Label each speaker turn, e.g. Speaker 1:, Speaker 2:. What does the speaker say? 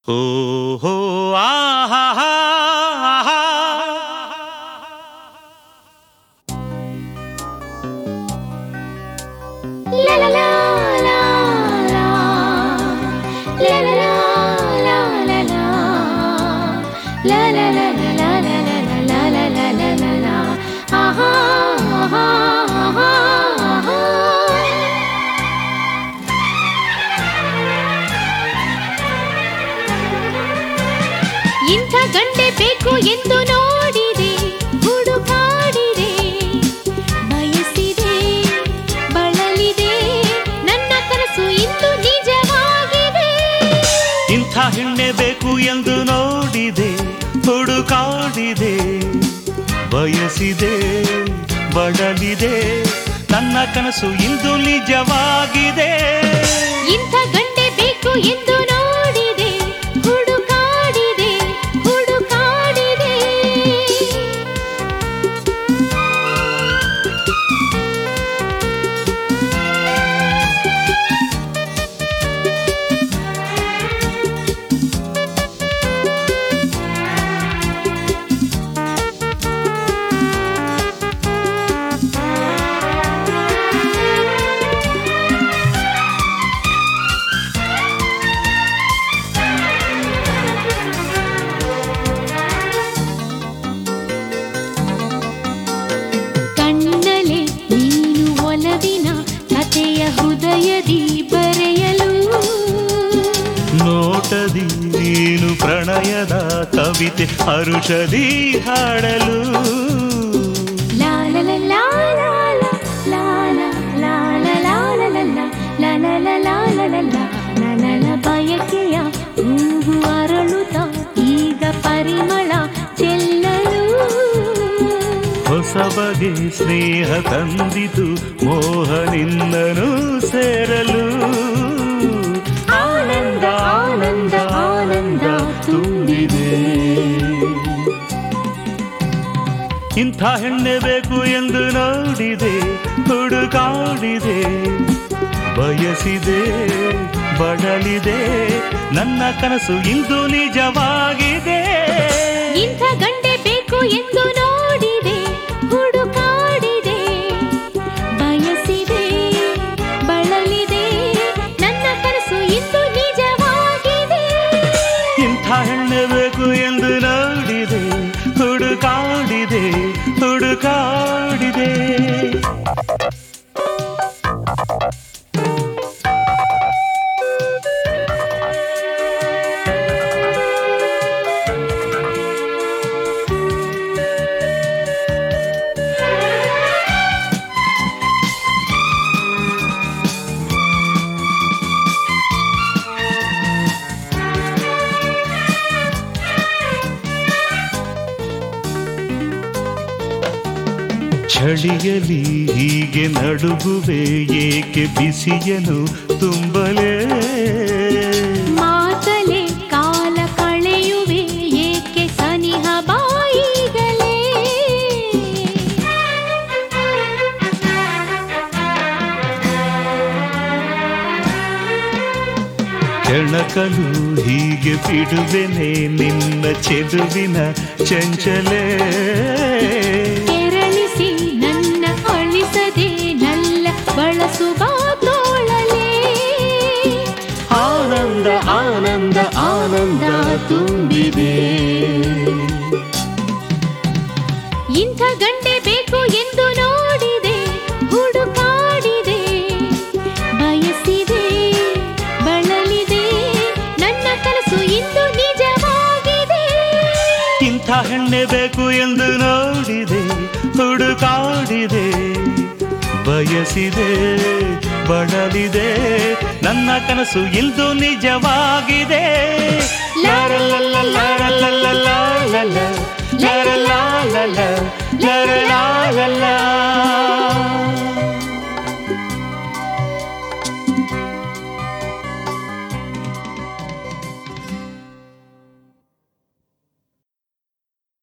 Speaker 1: ಓ ಹೋ ಆಹಾ
Speaker 2: La la la la la. La la la la la la. La la la la la la la la la la la la la. Aha, aha, aha, aha. ಇಂಥ ಗಂಡೆ ಬೇಕು ಎಂದು ನೋಡಿದೆ ಹುಡುಕಾಡಿದೆ ಬಯಸಿದೆ ಬಳಲಿದೆ ನನ್ನ ಕನಸು ಇಂದು ನಿಜವಾಗಿದೆ
Speaker 1: ಇಂಥ ಹೆಣ್ಣೆ ಬೇಕು ಎಂದು ನೋಡಿದೆ ಹುಡುಕಾಡಿದೆ ಬಯಸಿದೆ ಬಡಲಿದೆ ನನ್ನ ಕನಸು ಇಂದು ನಿಜವಾಗಿದೆ
Speaker 2: ಇಂಥ ಗಂಡೆ ಬೇಕು ಎಂದು ನೋಡಿದೆ ಹುಡುಕಾಡಿದೆ ಹುಡುಕಾಡಿದೆ ಕಣ್ಣಲೆ ನೀನು ಒಲವಿನ ಕಥೆಯ ಹೃದಯದಿ ಬರೆಯಲು
Speaker 1: ನೋಟದಿ ನೀನು ಪ್ರಣಯದ ಕವಿತೆ ಹರುಷದಿ ಹಾಡಲು
Speaker 2: ಲಾಲ ಲಾ ಲಾ ಲಾ ಲಾ ಲಾ ಲಾ ಲಾ ಲಾ ಲಾ ಲಾ ಲಾ ಲಾ ಲಾ ಲಾ ಲಾ ಲಾ ನನನ ಬಯಕೆಯ ಹೂವು ಅರಳುತ್ತ ಈಗ ಪರಿಮಳ ಚೆಲ್ಲಲು
Speaker 1: ಹೊಸ ಬಗೆ ಸ್ನೇಹ ತಂದಿತು ಮೋಹ ನಿನ್ನನು ಸೇರಲು
Speaker 2: ಆನಂದ ಆನಂದ ಆನಂದ ತುಂಬಿದೆ
Speaker 1: ಇಂಥ ಹೆಣ್ಣೆ ಬೇಕು ಎಂದು ನೋಡಿದೆ ಹುಡುಕಾಡಿದೆ ಬಯಸಿದೆ ಬಡಲಿದೆ ನನ್ನ ಕನಸು ಇಂದು ನಿಜವಾಗಿದೆ
Speaker 2: ಇಂಥ ಗಂಡೆ ಬೇಕು ಎಂದು ನೋಡಿದೆ ಹುಡುಕಾಡಿದೆ ಬಯಸಿದೆ ಬಳಲಿದೆ ನನ್ನ ಕನಸು ಇಂದು ನಿಜವಾಗಿದೆ
Speaker 1: ಇಂಥ ಹೆಣ್ಣೆ ಬೇಕು ಎಂದು ನೋಡಿದೆ ಹುಡುಕಾಡಿದೆ ಹುಡುಕಾಡಿದೆ ಚಳಿಯಲಿ ಹೀಗೆ ನಡುಗುವೆ ಏಕೆ ಬಿಸಿಯನು ತುಂಬಲೇ
Speaker 2: ಮಾತಲೆ ಕಾಲ ಕಳೆಯುವೆ ಏಕೆ ಸನಿಹ ಬಾಯಿಗಲೇ
Speaker 1: ಕೆಣಕಲು ಹೀಗೆ ಬಿಡುವೆನೆ ನಿನ್ನ ಚೆಲುವಿನ ಚಂಚಲೇ
Speaker 2: ಕೆರಳಿಸಿ ನನ್ನ ಅಳಿಸದೆ ನಲ್ಲ ಬಳಸುವ ತೋಳಲೇ
Speaker 1: ಆನಂದ ಆನಂದ ಆನಂದ ತುಂಬಿದೆ
Speaker 2: ಇಂಥ ಗಂಡೆ ಬೇಕು ಎಂದು ನೋಡಿದೆ ಹುಡುಕಾಡಿದೆ ಬಯಸಿದೆ ಬಳಲಿದೆ ನನ್ನ ಕನಸು ಇಂದು ನಿಜವಾಗಿದೆ
Speaker 1: ಇಂಥ ಹೆಣ್ಣೆ ಬೇಕು ಎಂದು ನೋಡಿದೆ ಹುಡುಕಾಡಿದೆ ಬಯಸಿದೆ ಬಡಲಿದೆ ನನ್ನ ಕನಸು ಇಂದು ನಿಜವಾಗಿದೆ ಲಾರಲಲ್ಲ ಲಾರಲಲ್ಲ ಲಾರಲ ಲಾರಲ ಲಾರಲ ಲಾರಲ ಲಾರಲ